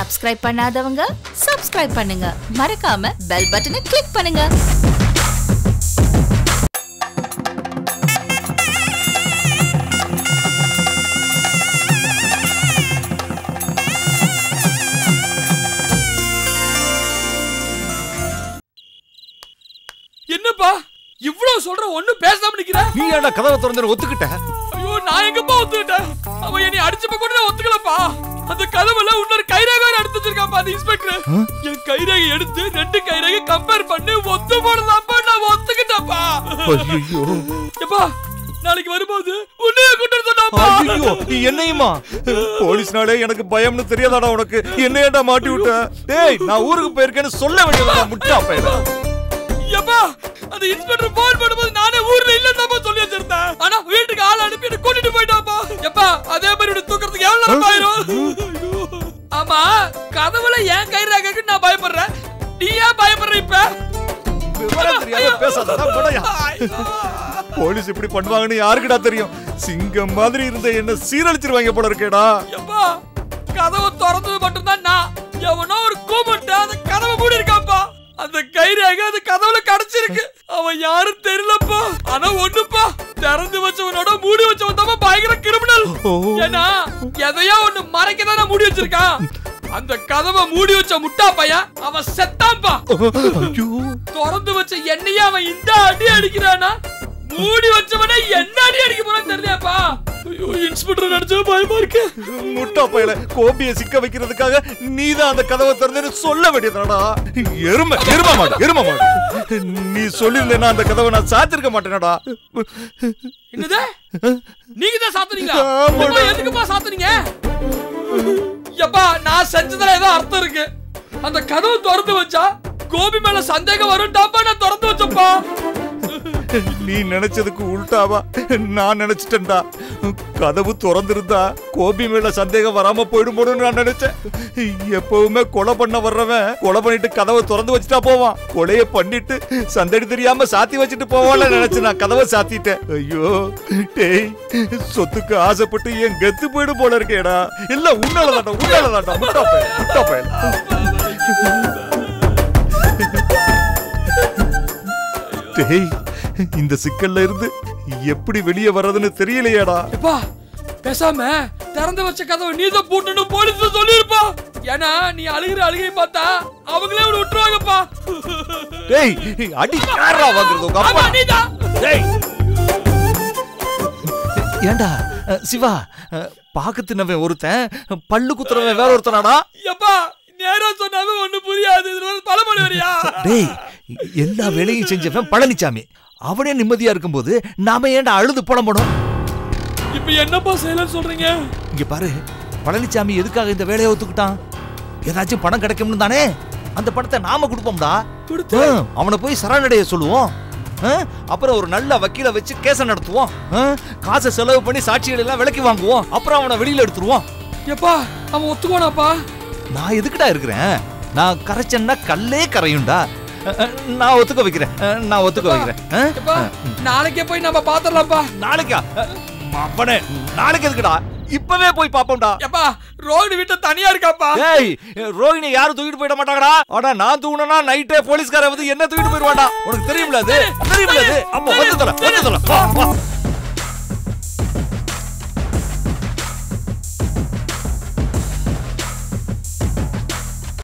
Subscribe பண்ணாதவங்க subscribe பண்ணுங்க மறக்காம பெல் பட்டனை கிளிக் பண்ணுங்க என்னப்பா இவ்வளவு சொல்ற ஒண்ணும் பேசாம நிக்கிற நீ ஏன்டா கதவை திறந்து ஒத்துக்கிட்ட ஐயோ நான் எங்கப்பா ஒத்துக்கிட்டேன் அவன் என்னை அடிச்சப்ப கூட நான் ஒத்துக்கலப்பா அந்த கதவுல இன்னொரு கைரேகை எடுத்து வச்சிருக்காப்பா அந்த இன்ஸ்பெக்டர் என் கைரேகை எடுத்து ரெண்டு கைரேகை கம்பேர் பண்ணி ஒத்து போடுதாப்பா நான் ஒத்துக்கிட்டேன்ப்பா ஐயோ எப்பா நாளைக்கு வரும்போது உன்னைய கூட்டு வர சொன்னாப்பா ஐயோ என்னையுமா போலீஸ்னாலே எனக்கு பயம்னு தெரியாதாடா உனக்கு என்ன ஏன்டா மாட்டி விட்ட டேய் நான் ஊருக்கு போயிருக்கேன்னு சொல்ல வேண்டியதா முட்டா பையல எப்பா அந்த இன்ஸ்பெக்டர் போன் பண்ணும்போது நானே ஊர்ல இல்லன்னு சொல்லி வச்சிருந்தேன் ஆனா வீட்டுக்கு ஆள் அனுப்பி என்ன கூட்டிட்டு போயிட்டாப்பா எப்பா அதே மாதிரி இப்படி தூக்கறதுக்கு எவ்வளவு நேரம் ஆயிரும் ஐயோ. ஆமா கதவுல ஏன் கயிறாக்கு நான் பயப்படுறேன் நீ ஏன் பயப்படுற இப்ப விவரம் தெரியாம பேசாதடா படையா ஐயோ. போலீஸ் இப்படி பண்ணுவாங்கன்னு யாருக்குடா தெரியும் சிங்கம் மாதிரி இருந்த என்ன சீரழிச்சிருவாங்க போல இருக்கேடா எப்பா கதவை திறந்தது மட்டும்தான் நான் எவனோ ஒரு கூப்பிட்டு அந்த கதவை மூடி இருக்காப்பா அந்த கைரேகை அந்த கதவுல கிடைச்சிருக்கு அவன் யாரும் தெரியலப்பா ஆனா ஒண்ணுப்பா திறந்து வச்சவனோட மூடி வச்சவன் தான் பயங்கர கிரிமினல் ஏன்னா எதையோ ஒண்ணு மறைக்க தான் மூடி வச்சிருக்கான் அந்த கதவை மூடி வச்ச முட்டா பையன் அவன் செத்தான்பா ஐயோ திறந்து வச்ச என்னையே அவன் இந்த அடி அடிக்கிறானா மூடி வச்சவனே என்ன அடி அடிக்க போறான்னு தெரியலையாப்பா ஐயோ இன்ஸ்பெக்டர் நினைச்சா பயமா இருக்கு முட்டா பையல கோபிய சிக்க வைக்கிறதுக்காக நீதான் அந்த கதவை திறந்து சொல்ல வேண்டியதாடா எருமை எரும மாடு எரும மாடு நீ சொல்லிருந்தேன்னா அந்த கதவை நான் சாத்திருக்க மாட்டேனடா என்னது நீங்க தான் சாத்துனீங்களா ஆமாடா. எப்பா, எதுக்குப்பா சாத்துனீங்க எப்பா நான் செஞ்சதுல ஏதோ அர்த்தம் இருக்கு அந்த கதவு திறந்து வச்சா கோபி மேல சந்தேகம் வரும்டாப்பா நான் திறந்து வச்சப்பா நீ நினைச்சதுக்கு உள்டாவா நான் நினைச்சிட்டேன்டா கதவு திறந்திருந்தா கோபி மேல சந்தேகம் வராம போயிடுமோன்னு நான் நினைச்சேன் எப்பவுமே கொலை பண்ண வர்றவன் கொலை பண்ணிட்டு கதவை திறந்து வச்சுட்டா போவான் கொலைய பண்ணிட்டு சந்தடி தெரியாம சாத்தி வச்சுட்டு போவான்னு நினைச்சு நான் கதவை சாத்திட்டேன் ஐயோ டேய் சொத்துக்கு ஆசைப்பட்டு என் கெத்து போயிடும் போல இருக்கேடா இல்ல உன்னாலதான்டா உன்னாலதான்டா முட்டா பையன் முட்டா பையன் டேய் இந்த சிக்கல்ல இருந்து எப்படி வெளியே வர்றதுன்னு தெரியலையாடா எப்பா பேசாம திறந்து வச்ச கதவை நீ தான் பூட்டணும் போலீஸ் சொல்லிருப்பா ஏன்னா நீ அழுகிற அழுகை பார்த்தா அவங்களே உன்னை விட்டுருவாங்கப்பா டேய் அடி யாரா வாங்குறது உங்க ஆமா அப்பா நீதான் டேய் ஏண்டா அஹ், சிவா அஹ், பாக்கத்துனவன் ஒருத்தன் பல்லு குத்துறவன் வேற ஒருத்தனாடா எப்பா நேரா சொன்னாலும் ஒண்ணு புரியாது இதுல வந்து பல மணி வரியா டேய் எல்லா வேலையும் செஞ்சவன் பழனிசாமி அவனே நிம்மதியா இருக்கும்போது நாம ஏன்டா அழுது புலம்பணும் இப்ப என்னப்பா செய்யலன்னு சொல்றீங்க இங்க பாரு பழனிசாமி எதுக்காக இந்த வேலையை ஒத்துக்கிட்டான் ஏதாச்சும் பணம் கிடைக்கும்னு தானே அந்த பணத்தை நாம கொடுப்போம்டா கொடுத்து ஆ, அவனை போய் சரணடைய சொல்லுவோம் ஆ, அப்புறம் ஒரு நல்ல வக்கீல வச்சு கேஸ நடத்துவோம் ஆ, காசை செலவு பண்ணி சாட்சிகள் எல்லாம் விலைக்கு வாங்குவோம் அப்புறம் அவனை வெளியில எடுத்துருவோம் எப்பா அவன் ஒத்துக்கோனாப்பா நான் எதுக்குடா இருக்கிறேன் நான் கரைச்சேன்னா கல்லே கரையும்டா அ, அ, நான் ஒத்துக்க வைக்கிறேன் அ, நான் ஒத்துக்க வைக்கிறேன் ஆ? எப்பா நாளைக்கே போய் நம்ம பாத்துடலாம்ப்பா நாளைக்கா அ, அப்பனே நாளைக்கு எதுக்குடா இப்பவே போய் பாப்போம்டா எப்பா ரோஹிணி வீட்டுல தனியா இருக்காப்பா ஏய் ரோஹிணி யாரும் தூக்கிட்டு போயிட மாட்டாங்கடா ஆனா நான் தூங்கினா நைட்டே போலீஸ்கார வந்து என்ன தூக்கிட்டு போயிடுவாடா உனக்கு தெரியும்ல அது தெரியும்ல அது அப்ப வந்து தொலை வந்து தொலை வா வா